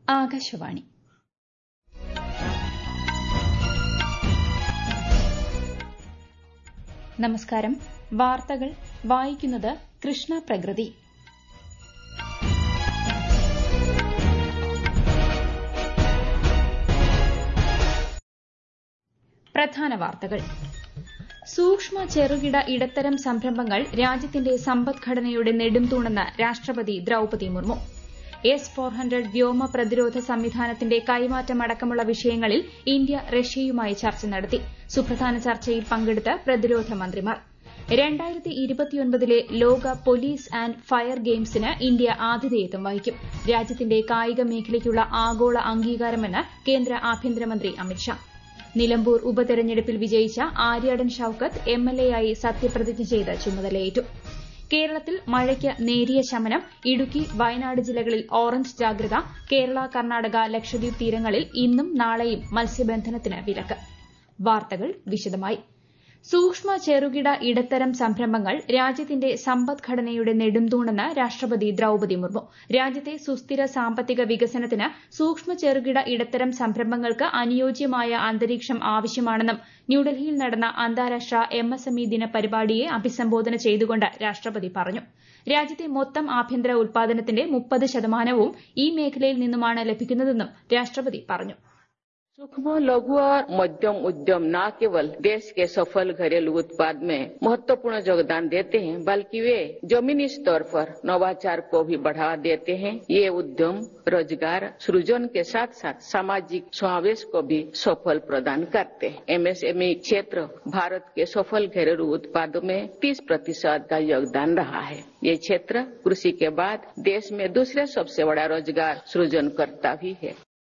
ആകാശവാണി നമസ്കാരം വാർത്തകൾ വായിക്കുന്നത് കൃഷ്ണ പ്രകൃതി പ്രധാന വാർത്തകൾ സൂക്ഷ്മ ചെറുകിട ഇടത്തരം സംരംഭങ്ങൾ രാജ്യത്തിന്റെ സമ്പദ്ഘടനയുടെ നെടുംതൂണെന്ന് രാഷ്ട്രപതി Droupadi Murmu S four hundred വ്യോമ പ്രതിരോധ സംവിധാനത്തിന്റെ കൈമാറ്റമടക്കമുള്ള വിഷയങ്ങളിൽ ഇന്ത്യ റഷ്യയുമായി ചർച്ച നടത്തി സുപ്രധാന ചർച്ചയിൽ പങ്കെടുത്ത് പ്രതിരോധ മന്ത്രിമാർ രണ്ടായിരത്തി ഇരുപത്തിയൊൻപതിലെ ലോക പോലീസ് ആന്റ് ഫയർ ഗെയിംസിന് ഇന്ത്യ ആതിഥേയത്വം വഹിക്കും രാജ്യത്തിന്റെ കായിക മേഖലയ്ക്കുള്ള ആഗോള അംഗീകാരമെന്ന് കേന്ദ്ര ആഭ്യന്തരമന്ത്രി അമിത്ഷാ നിലമ്പൂർ ഉപതെരഞ്ഞെടുപ്പിൽ വിജയിച്ച ആര്യാടൻ ഷൌക്കത്ത് എംഎൽഎയായി സത്യപ്രതിജ്ഞ ചെയ്ത് ചുമതലയേറ്റു കേരളത്തിൽ മഴയ്ക്ക് നേരിയ ശമനം ഇടുക്കി വയനാട് ജില്ലകളിൽ ഓറഞ്ച് ജാഗ്രത കേരള കർണാടക ലക്ഷദ്വീപ് തീരങ്ങളിൽ ഇന്നും നാളെയും മത്സ്യബന്ധനത്തിന് വിലക്ക് വാർത്തകൾ വിശദമായി സൂക്ഷ്മ ചെറുകിട ഇടത്തരം സംരംഭങ്ങൾ രാജ്യത്തിന്റെ സമ്പദ്ഘടനയുടെ നെടുംതൂണെന്ന് രാഷ്ട്രപതി ദ്രൌപതി മുർമു രാജ്യത്തെ സുസ്ഥിര സാമ്പത്തിക വികസനത്തിന് സൂക്ഷ്മ ചെറുകിട ഇടത്തരം സംരംഭങ്ങൾക്ക് അനുയോജ്യമായ അന്തരീക്ഷം ആവശ്യമാണെന്നും ന്യൂഡൽഹിയിൽ നടന്ന അന്താരാഷ്ട്ര എംഎസ്എംഇ ദിന പരിപാടിയെ അഭിസംബോധന ചെയ്തുകൊണ്ട് രാഷ്ട്രപതി പറഞ്ഞു രാജ്യത്തെ മൊത്തം ആഭ്യന്തര ഉൽപാദനത്തിന്റെ മുപ്പത് ശതമാനവും ഈ മേഖലയിൽ നിന്നുമാണ് ലഭിക്കുന്നതെന്നും രാഷ്ട്രപതി പറഞ്ഞു सूक्ष्म लघु और मध्यम उद्यम न केवल देश के सफल घरेलू उत्पाद में महत्वपूर्ण योगदान देते हैं बल्कि वे जमीनी स्तर पर नवाचार को भी बढ़ावा देते हैं ये उद्यम रोजगार सृजन के साथ साथ सामाजिक समावेश को भी सफल प्रदान करते हैं एमएसएमई क्षेत्र भारत के सफल घरेलू उत्पादों में 30 प्रतिशत का योगदान रहा है ये क्षेत्र कृषि के बाद देश में दूसरे सबसे बड़ा रोजगार सृजन करता भी है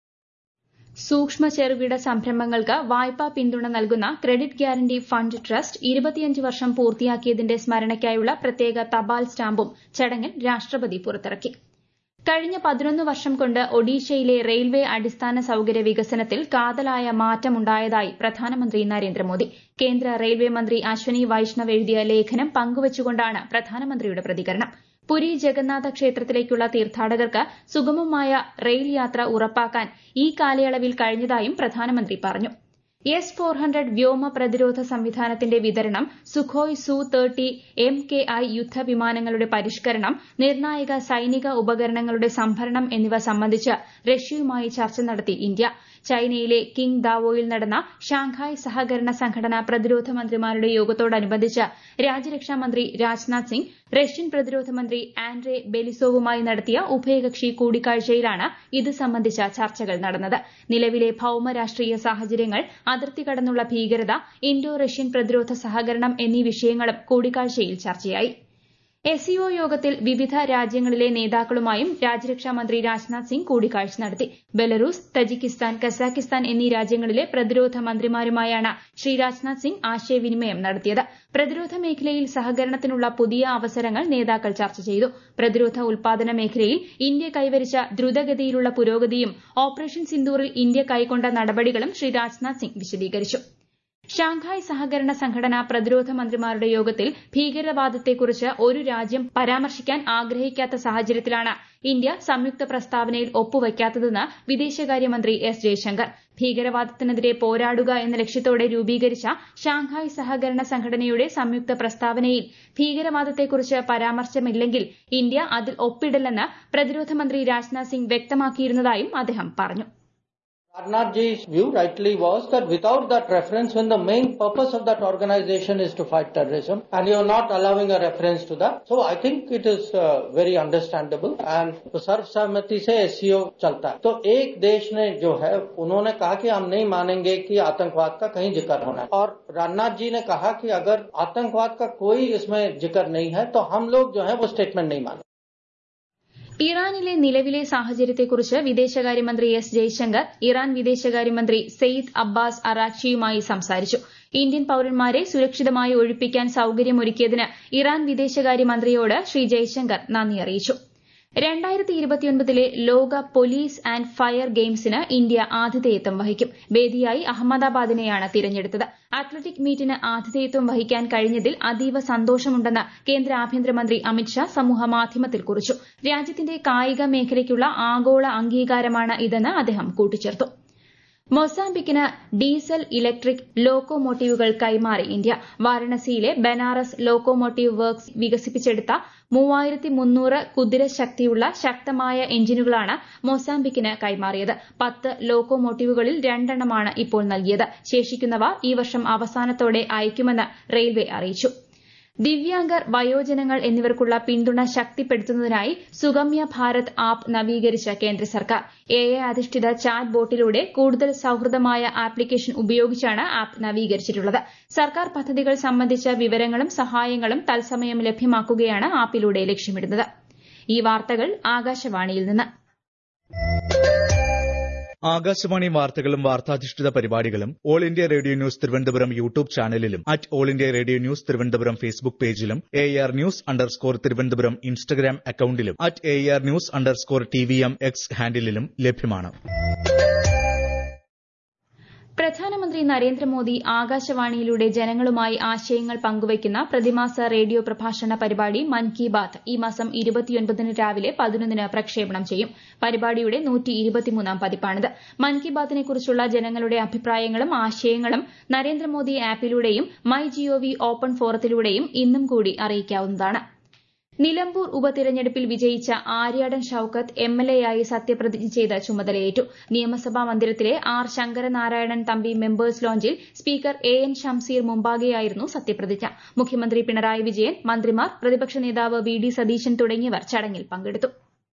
സൂക്ഷ്മ ചെറുകിട സംരംഭങ്ങൾക്ക് വായ്പാ പിന്തുണ നൽകുന്ന ക്രെഡിറ്റ് ഗ്യാരണ്ടി ഫണ്ട് ട്രസ്റ്റ് ഇരുപത്തിയഞ്ച് വർഷം പൂർത്തിയാക്കിയതിന്റെ സ്മരണയ്ക്കായുള്ള പ്രത്യേക തപാൽ സ്റ്റാമ്പും ചടങ്ങിൽ രാഷ്ട്രപതി പുറത്തിറക്കി കഴിഞ്ഞ പതിനൊന്ന് വർഷം കൊണ്ട് ഒഡീഷയിലെ റെയിൽവേ അടിസ്ഥാന സൌകര്യ വികസനത്തിൽ കാതലായ മാറ്റമുണ്ടായതായി പ്രധാനമന്ത്രി നരേന്ദ്രമോദി കേന്ദ്ര റെയിൽവേ മന്ത്രി അശ്വനി വൈഷ്ണവ് എഴുതിയ ലേഖനം പങ്കുവച്ചുകൊണ്ടാണ് പ്രധാനമന്ത്രിയുടെ പ്രതികരണം പുരി ജഗന്നാഥ ക്ഷേത്രത്തിലേക്കുള്ള തീർത്ഥാടകർക്ക് സുഗമമായ റെയിൽ യാത്ര ഉറപ്പാക്കാൻ ഈ കാലയളവിൽ കഴിഞ്ഞതായും പ്രധാനമന്ത്രി പറഞ്ഞു എസ് ഫോർ ഹൺഡ്രഡ് വ്യോമ പ്രതിരോധ സംവിധാനത്തിന്റെ വിതരണം Sukhoi Su thirty M K I യുദ്ധവിമാനങ്ങളുടെ പരിഷ്കരണം നിർണായക സൈനിക ഉപകരണങ്ങളുടെ സംഭരണം എന്നിവ സംബന്ധിച്ച് റഷ്യയുമായി ചർച്ച നടത്തി ഇന്ത്യ ചൈനയിലെ കിങ് ദാവോയിൽ നടന്ന ഷാങ്ഹായ് സഹകരണ സംഘടന പ്രതിരോധ മന്ത്രിമാരുടെ യോഗത്തോടനുബന്ധിച്ച് രാജ്യരക്ഷാ മന്ത്രി രാജ്നാഥ് സിംഗ് റഷ്യൻ പ്രതിരോധ മന്ത്രി ആൻഡ്രേ ബെലിസോവുമായി നടത്തിയ ഉഭയകക്ഷി കൂടിക്കാഴ്ചയിലാണ് ഇത് സംബന്ധിച്ച ചർച്ചകൾ നടന്നത് നിലവിലെ ഭൌമ രാഷ്ട്രീയ സാഹചര്യങ്ങൾ അതിർത്തി കടന്നുള്ള ഭീകരത ഇന്തോ റഷ്യൻ പ്രതിരോധ സഹകരണം എന്നീ വിഷയങ്ങളും കൂടിക്കാഴ്ചയിൽ ചർച്ചയായി എസ്ഇഒ യോഗത്തിൽ വിവിധ രാജ്യങ്ങളിലെ നേതാക്കളുമായും രാജ്യരക്ഷാ മന്ത്രി രാജ്നാഥ് സിംഗ് കൂടിക്കാഴ്ച നടത്തി ബെലറൂസ് തജിക്കിസ്ഥാൻ കസാഖിസ്ഥാൻ എന്നീ രാജ്യങ്ങളിലെ പ്രതിരോധ മന്ത്രിമാരുമായാണ് ശ്രീ രാജ്നാഥ് സിംഗ് ആശയവിനിമയം നടത്തിയത് പ്രതിരോധ മേഖലയിൽ സഹകരണത്തിനുള്ള പുതിയ അവസരങ്ങൾ നേതാക്കൾ ചർച്ച ചെയ്തു പ്രതിരോധ ഉൽപാദന മേഖലയിൽ ഇന്ത്യ കൈവരിച്ച ദ്രുതഗതിയിലുള്ള പുരോഗതിയും ഓപ്പറേഷൻ സിന്ദൂറിൽ ഇന്ത്യ കൈക്കൊണ്ട നടപടികളും ശ്രീ രാജ്നാഥ് സിംഗ് വിശദീകരിച്ചു ഷാങ്ഹായ് സഹകരണ സംഘടന പ്രതിരോധ മന്ത്രിമാരുടെ യോഗത്തിൽ ഭീകരവാദത്തെക്കുറിച്ച് ഒരു രാജ്യം പരാമർശിക്കാൻ ആഗ്രഹിക്കാത്ത സാഹചര്യത്തിലാണ് ഇന്ത്യ സംയുക്ത പ്രസ്താവനയിൽ ഒപ്പുവയ്ക്കാത്തതെന്ന് വിദേശകാര്യമന്ത്രി എസ് ജയശങ്കർ ഭീകരവാദത്തിനെതിരെ പോരാടുക എന്ന ലക്ഷ്യത്തോടെ രൂപീകരിച്ച ഷാങ്ഹായ് സഹകരണ സംഘടനയുടെ സംയുക്ത പ്രസ്താവനയിൽ ഭീകരവാദത്തെക്കുറിച്ച് പരാമർശമില്ലെങ്കിൽ ഇന്ത്യ അതിൽ ഒപ്പിടില്ലെന്ന് പ്രതിരോധ മന്ത്രി രാജ്നാഥ് സിംഗ് വ്യക്തമാക്കിയിരുന്നതായും അദ്ദേഹം പറഞ്ഞു Rajnath ji's view rightly was that without that reference, when the main purpose of that organization is to fight terrorism, and you're not allowing a reference to that, so I think it is uh, very understandable. And तो सर्वसहमति से SCO चलता है तो एक देश ने जो है उन्होंने कहा कि हम नहीं मानेंगे कि आतंकवाद का कहीं जिक्र होना है और राजनाथ जी ने कहा कि अगर आतंकवाद का कोई इसमें जिक्र नहीं है तो हम लोग जो है वो स्टेटमेंट नहीं मानेंगे ഇറാനിലെ നിലവിലെ സാഹചര്യത്തെക്കുറിച്ച് വിദേശകാര്യമന്ത്രി എസ് ജയശങ്കർ ഇറാൻ വിദേശകാര്യമന്ത്രി സെയ്ദ് അബ്ബാസ് അറാക്ഷിയുമായി സംസാരിച്ചു ഇന്ത്യൻ പൌരന്മാരെ സുരക്ഷിതമായി ഒഴിപ്പിക്കാൻ സൌകര്യമൊരുക്കിയതിന് ഇറാൻ വിദേശകാര്യമന്ത്രിയോട് ശ്രീ ജയശങ്കർ നന്ദി അറിയിച്ചു രണ്ടായിരത്തി ഇരുപത്തിയൊൻപതിലെ ലോക പോലീസ് ആൻഡ് ഫയർ ഗെയിംസിന് ഇന്ത്യ ആതിഥേയത്വം വഹിക്കും വേദിയായി അഹമ്മദാബാദിനെയാണ് തിരഞ്ഞെടുത്തത് അത്ലറ്റിക് മീറ്റിന് ആതിഥേയത്വം വഹിക്കാൻ കഴിഞ്ഞതിൽ അതീവ സന്തോഷമുണ്ടെന്ന് കേന്ദ്ര ആഭ്യന്തരമന്ത്രി അമിത്ഷാ സമൂഹമാധ്യമത്തിൽ കുറിച്ചു രാജ്യത്തിന്റെ കായിക മേഖലയ്ക്കുള്ള ആഗോള അംഗീകാരമാണ് ഇതെന്ന് അദ്ദേഹം കൂട്ടിച്ചേർത്തു മൊസാംബിക്കിന് ഡീസൽ ഇലക്ട്രിക് ലോക്കോമോട്ടീവുകൾ കൈമാറി ഇന്ത്യ വാരണസിയിലെ ബനാറസ് ലോക്കോമോട്ടീവ് വർക്ക്സ് വികസിപ്പിച്ചെടുത്ത മൂവായിരത്തി മുന്നൂറ് കുതിരശക്തിയുള്ള ശക്തമായ എഞ്ചിനുകളാണ് മൊസാംബിക്കിന് കൈമാറിയത് പത്ത് ലോക്കോമോട്ടീവുകളിൽ രണ്ടെണ്ണമാണ് ഇപ്പോൾ നൽകിയത് ശേഷിക്കുന്നവ ഈ വർഷം അവസാനത്തോടെ അയക്കുമെന്ന് റെയിൽവേ അറിയിച്ചു ദിവ്യാംഗർ വയോജനങ്ങൾ എന്നിവർക്കുള്ള പിന്തുണ ശക്തിപ്പെടുത്തുന്നതിനായി സുഗമ്യ ഭാരത് ആപ്പ് നവീകരിച്ച കേന്ദ്ര സർക്കാർ എ ഐ അധിഷ്ഠിത ചാറ്റ് ബോട്ടിലൂടെ കൂടുതൽ സൌഹൃദമായ ആപ്ലിക്കേഷൻ ഉപയോഗിച്ചാണ് ആപ്പ് നവീകരിച്ചിട്ടുള്ളത് സർക്കാർ പദ്ധതികൾ സംബന്ധിച്ച വിവരങ്ങളും സഹായങ്ങളും തത്സമയം ലഭ്യമാക്കുകയാണ് ആപ്പിലൂടെ ലക്ഷ്യമിടുന്നത് ഈ വാർത്തകൾ ആകാശവാണിയിൽ നിന്ന് ആകാശവാണി വാർത്തകളും വാർത്താധിഷ്ഠിത പരിപാടികളും All India Radio news Thiruvananthapuram YouTube ചാനലിലും at All India Radio news Thiruvananthapuram Facebook പേജിലും A R news underscore Thiruvananthapuram Instagram അക്കൌണ്ടിലും at A R news underscore T V M X ഹാൻഡിലും ലഭ്യമാണ് പ്രധാനമന്ത്രി നരേന്ദ്രമോദി ആകാശവാണിയിലൂടെ ജനങ്ങളുമായി ആശയങ്ങൾ പങ്കുവയ്ക്കുന്ന പ്രതിമാസ റേഡിയോ പ്രഭാഷണ പരിപാടി മൻ കി ബാത്ത് ഈ മാസം ഇരുപത്തിയൊൻപതിന് രാവിലെ പതിനൊന്നിന് പ്രക്ഷേപണം ചെയ്യും പരിപാടിയുടെ നൂറ്റിയിരുപത്തിമൂന്നാം പതിപ്പാണിത് മൻ കി ബാത്തിനെക്കുറിച്ചുള്ള ജനങ്ങളുടെ അഭിപ്രായങ്ങളും ആശയങ്ങളും നരേന്ദ്രമോദി ആപ്പിലൂടെയും മൈ ജിഒവി ഓപ്പൺ ഫോറത്തിലൂടെയും ഇന്നും കൂടി അറിയിക്കാവുന്നതാണ് നിലമ്പൂർ ഉപതിരഞ്ഞെടുപ്പിൽ വിജയിച്ച ആര്യാടൻ ഷൌക്കത്ത് എം എൽ എയായി സത്യപ്രതിജ്ഞ ചെയ്ത് ചുമതലയേറ്റു നിയമസഭാ മന്ദിരത്തിലെ ആർ ശങ്കരനാരായണൻ തമ്പി മെമ്പേഴ്സ് ലോഞ്ചിൽ സ്പീക്കർ എ എൻ ഷംസീർ മുമ്പാകെയായിരുന്നു സത്യപ്രതിജ്ഞ മുഖ്യമന്ത്രി പിണറായി വിജയൻ മന്ത്രിമാർ പ്രതിപക്ഷ നേതാവ് വി ഡി സതീശൻ തുടങ്ങിയവർ ചടങ്ങിൽ പങ്കെടുത്തു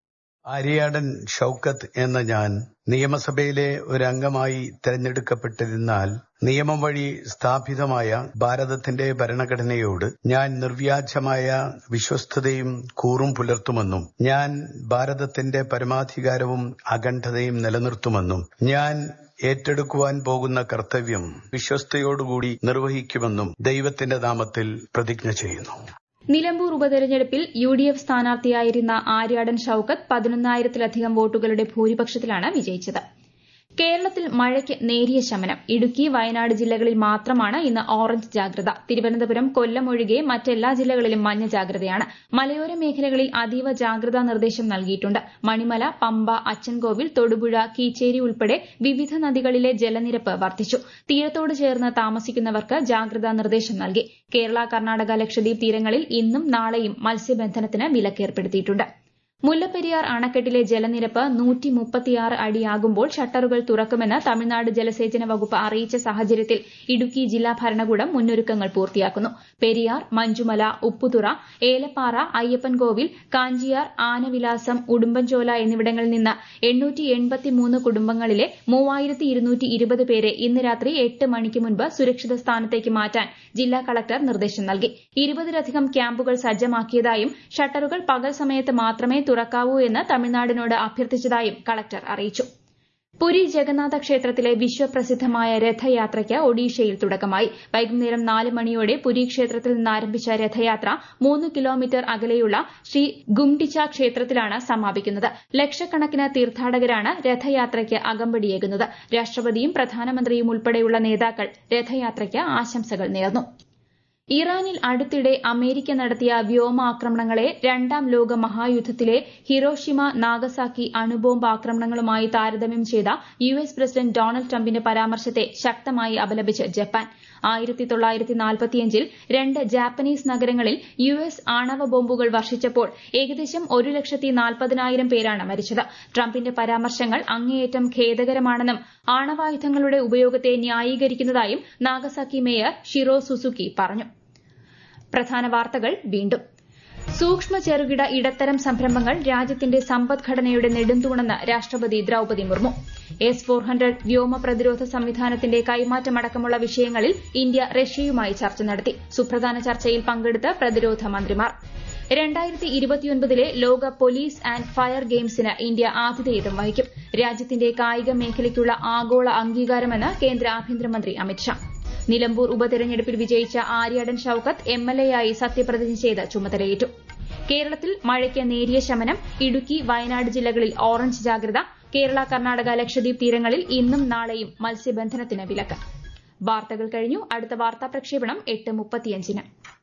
ആര്യാടൻ ഷൌക്കത്ത് എന്ന ഞാൻ നിയമസഭയിലെ ഒരു അംഗമായി തെരഞ്ഞെടുക്കപ്പെട്ടിരുന്നാൽ നിയമം വഴി സ്ഥാപിതമായ ഭാരതത്തിന്റെ ഭരണഘടനയോട് ഞാൻ നിർവ്യാജമായ വിശ്വസ്തതയും കൂറും പുലർത്തുമെന്നും ഞാൻ ഭാരതത്തിന്റെ പരമാധികാരവും അഖണ്ഡതയും നിലനിർത്തുമെന്നും ഞാൻ ഏറ്റെടുക്കുവാൻ പോകുന്ന കർത്തവ്യം വിശ്വസ്തയോടുകൂടി നിർവഹിക്കുമെന്നും ദൈവത്തിന്റെ നാമത്തിൽ പ്രതിജ്ഞ ചെയ്യുന്നു നിലമ്പൂർ ഉപതെരഞ്ഞെടുപ്പിൽ യു ഡി എഫ് സ്ഥാനാർത്ഥിയായിരുന്ന ആര്യാടൻ ഷൌക്കത്ത് പതിനൊന്നായിരത്തിലധികം വോട്ടുകളുടെ ഭൂരിപക്ഷത്തിലാണ് വിജയിച്ചത് കേരളത്തിൽ മഴയ്ക്ക് നേരിയ ശമനം ഇടുക്കി വയനാട് ജില്ലകളിൽ മാത്രമാണ് ഇന്ന് ഓറഞ്ച് ജാഗ്രത തിരുവനന്തപുരം കൊല്ലം ഒഴികെ മറ്റെല്ലാ ജില്ലകളിലും മഞ്ഞ ജാഗ്രതയാണ് മലയോര മേഖലകളിൽ അതീവ ജാഗ്രതാ നിർദ്ദേശം നൽകിയിട്ടുണ്ട് മണിമല പമ്പ അച്ചൻകോവിൽ തൊടുപുഴ കീച്ചേരി ഉൾപ്പെടെ വിവിധ നദികളിലെ ജലനിരപ്പ് വർദ്ധിച്ചു തീരത്തോട് ചേർന്ന് താമസിക്കുന്നവർക്ക് ജാഗ്രതാ നിർദ്ദേശം നൽകി കേരള കർണാടക ലക്ഷദ്വീപ് തീരങ്ങളിൽ ഇന്നും നാളെയും മത്സ്യബന്ധനത്തിന് വിലക്കേർപ്പെടുത്തിയിട്ടുണ്ട് മുല്ലപ്പെരിയാർ അണക്കെട്ടിലെ ജലനിരപ്പ് നൂറ്റി മുപ്പത്തിയാറ് അടിയാകുമ്പോൾ ഷട്ടറുകൾ തുറക്കുമെന്ന് തമിഴ്നാട് ജലസേചന വകുപ്പ് അറിയിച്ച സാഹചര്യത്തിൽ ഇടുക്കി ജില്ലാ ഭരണകൂടം മുന്നൊരുക്കങ്ങൾ പൂർത്തിയാക്കുന്നു പെരിയാർ മഞ്ചുമല ഉപ്പുതുറ ഏലപ്പാറ അയ്യപ്പൻകോവിൽ കാഞ്ചിയാർ ആനവിലാസം ഉടുമ്പൻചോല എന്നിവിടങ്ങളിൽ നിന്ന് എണ്ണൂറ്റി എൺപത്തിമൂന്ന് കുടുംബങ്ങളിലെ മൂവായിരത്തി ഇരുന്നൂറ്റി ഇരുപത് പേരെ ഇന്ന് രാത്രി എട്ട് മണിക്ക് മുൻപ് സുരക്ഷിത സ്ഥാനത്തേക്ക് മാറ്റാൻ ജില്ലാ കളക്ടർ നിർദ്ദേശം നൽകി ഇരുപതിലധികം ക്യാമ്പുകൾ സജ്ജമാക്കിയതായും ഷട്ടറുകൾ പകൽ സമയത്ത് മാത്രമേ തുറക്കാവൂ എന്ന് തമിഴ്നാടിനോട് അഭ്യർത്ഥിച്ചതായും കളക്ടർ അറിയിച്ചു പുരി ജഗന്നാഥ ക്ഷേത്രത്തിലെ വിശ്വപ്രസിദ്ധമായ രഥയാത്രയ്ക്ക് ഒഡീഷയിൽ തുടക്കമായി വൈകുന്നേരം നാല് മണിയോടെ പുരി ക്ഷേത്രത്തിൽ നിന്ന് ആരംഭിച്ച രഥയാത്ര മൂന്ന് കിലോമീറ്റർ അകലെയുള്ള ശ്രീ ഗുംഡിച്ച ക്ഷേത്രത്തിലാണ് സമാപിക്കുന്നത് ലക്ഷക്കണക്കിന് തീർത്ഥാടകരാണ് രഥയാത്രയ്ക്ക് അകമ്പടിയേകുന്നത് രാഷ്ട്രപതിയും പ്രധാനമന്ത്രിയും ഉൾപ്പെടെയുള്ള നേതാക്കൾ രഥയാത്രയ്ക്ക് ആശംസകൾ നേർന്നു ഇറാനിൽ അടുത്തിടെ അമേരിക്ക നടത്തിയ വ്യോമാക്രമണങ്ങളെ രണ്ടാം ലോക മഹായുദ്ധത്തിലെ ഹിരോഷിമ നാഗസാക്കി അണുബോംബ് ആക്രമണങ്ങളുമായി താരതമ്യം ചെയ്ത യു എസ് പ്രസിഡന്റ് ഡൊണാൾഡ് ട്രംപിന്റെ പരാമർശത്തെ ശക്തമായി അപലപിച്ച് ജപ്പാൻ ആയിരത്തി തൊള്ളായിരത്തി നാൽപ്പത്തിയഞ്ചിൽ രണ്ട് ജാപ്പനീസ് നഗരങ്ങളിൽ യു എസ് ആണവ ബോംബുകൾ വർഷിച്ചപ്പോൾ ഏകദേശം ഒരു ലക്ഷത്തി നാൽപ്പതിനായിരം പേരാണ് മരിച്ചത് ട്രംപിന്റെ പരാമർശങ്ങൾ അങ്ങേയറ്റം ഖേദകരമാണെന്നും ആണവായുധങ്ങളുടെ ഉപയോഗത്തെ ന്യായീകരിക്കുന്നതായും നാഗസാക്കി മേയർ ഷിറോ സുസുക്കി പറഞ്ഞു പ്രധാന വാർത്തകൾ വീണ്ടും സൂക്ഷ്മ ചെറുകിട ഇടത്തരം സംരംഭങ്ങൾ രാജ്യത്തിന്റെ സമ്പദ്ഘടനയുടെ നെടുന്തൂണെന്ന് രാഷ്ട്രപതി Droupadi Murmu S four hundred വ്യോമ പ്രതിരോധ സംവിധാനത്തിന്റെ കൈമാറ്റമടക്കമുള്ള വിഷയങ്ങളിൽ ഇന്ത്യ റഷ്യയുമായി ചർച്ച നടത്തി സുപ്രധാന ചർച്ചയിൽ പങ്കെടുത്ത് പ്രതിരോധ മന്ത്രിമാർ രണ്ടായിരത്തി ഇരുപത്തിയൊൻപതിലെ ലോക പോലീസ് ആൻഡ് ഫയർ ഗെയിംസിന് ഇന്ത്യ ആതിഥേയത്വം വഹിക്കും രാജ്യത്തിന്റെ കായിക മേഖലയ്ക്കുള്ള ആഗോള അംഗീകാരമെന്ന് കേന്ദ്ര ആഭ്യന്തരമന്ത്രി അമിത്ഷാ നിലമ്പൂർ ഉപതെരഞ്ഞെടുപ്പിൽ വിജയിച്ച ആര്യാടൻ ഷൌക്കത്ത് എം എൽ എയായി സത്യപ്രതിജ്ഞ ചെയ്ത് ചുമതലയേറ്റു കേരളത്തിൽ മഴയ്ക്ക് നേരിയ ശമനം ഇടുക്കി വയനാട് ജില്ലകളിൽ ഓറഞ്ച് ജാഗ്രത കേരള കർണാടക ലക്ഷദ്വീപ് തീരങ്ങളിൽ ഇന്നും നാളെയും മത്സ്യബന്ധനത്തിന് വിലക്ക് വാർത്തകൾ കഴിഞ്ഞു അടുത്ത വാർത്താ പ്രക്ഷേപണം എട്ട് മുപ്പത്തിയഞ്ചിന്